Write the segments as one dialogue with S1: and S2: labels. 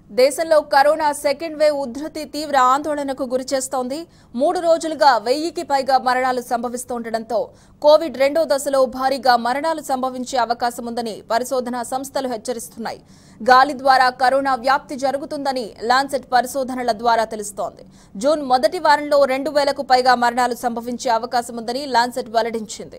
S1: దేశంలో corona second wave ఉధృతి తీవ్ర ఆందోళనకు గురిచేస్తోంది మూడు రోజులుగా వెయ్యికి పైగా మరణాలు సంభవిస్తుండటంతో కోవిడ్ రెండో దశలో భారీగా మరణాలు సంభవించే అవకాశం ఉందని పరిశోధనా సంస్థలు హెచ్చరిస్తున్నాయి గాలి ద్వారా కరోనా వ్యాప్తి జరుగుతుందని లాన్సెట్ పరిశోధనల ద్వారా తెలుస్తోంది జూన్ మొదటి వారంలో రెండు వేలకు పైగా మరణాలు సంభవించే అవకాశం ఉందని లాన్సెట్ వెల్లడించింది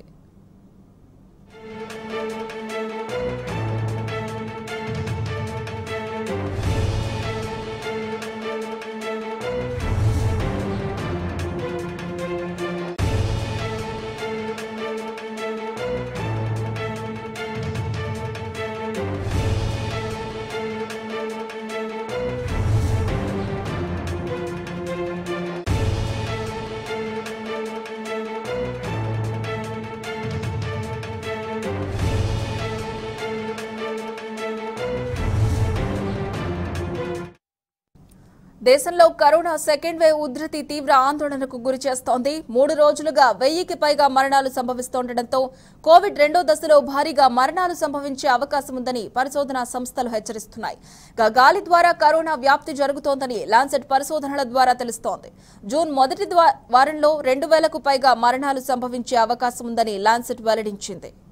S1: దేశంలో కరోనా సెకండ్ వేవ్ ఉధృతి తీవ్ర ఆందోళనకు గురి చేస్తోంది మూడు రోజులుగా వెయ్యికి పైగా మరణాలు సంభవిస్తుండటంతో కోవిడ్ రెండో దశలో భారీగా మరణాలు సంభవించే అవకాశం ఉందని పరిశోధనా సంస్థలు హెచ్చరిస్తున్నాయి ఇక గాలి ద్వారా కరోనా వ్యాప్తి జరుగుతోందని లాన్సెట్ పరిశోధనల ద్వారా తెలుస్తోంది జూన్ మొదటి ద్వా- వారంలో రెండు వేలకు పైగా మరణాలు సంభవించే అవకాశం ఉందని లాన్సెట్ వెల్లడించింది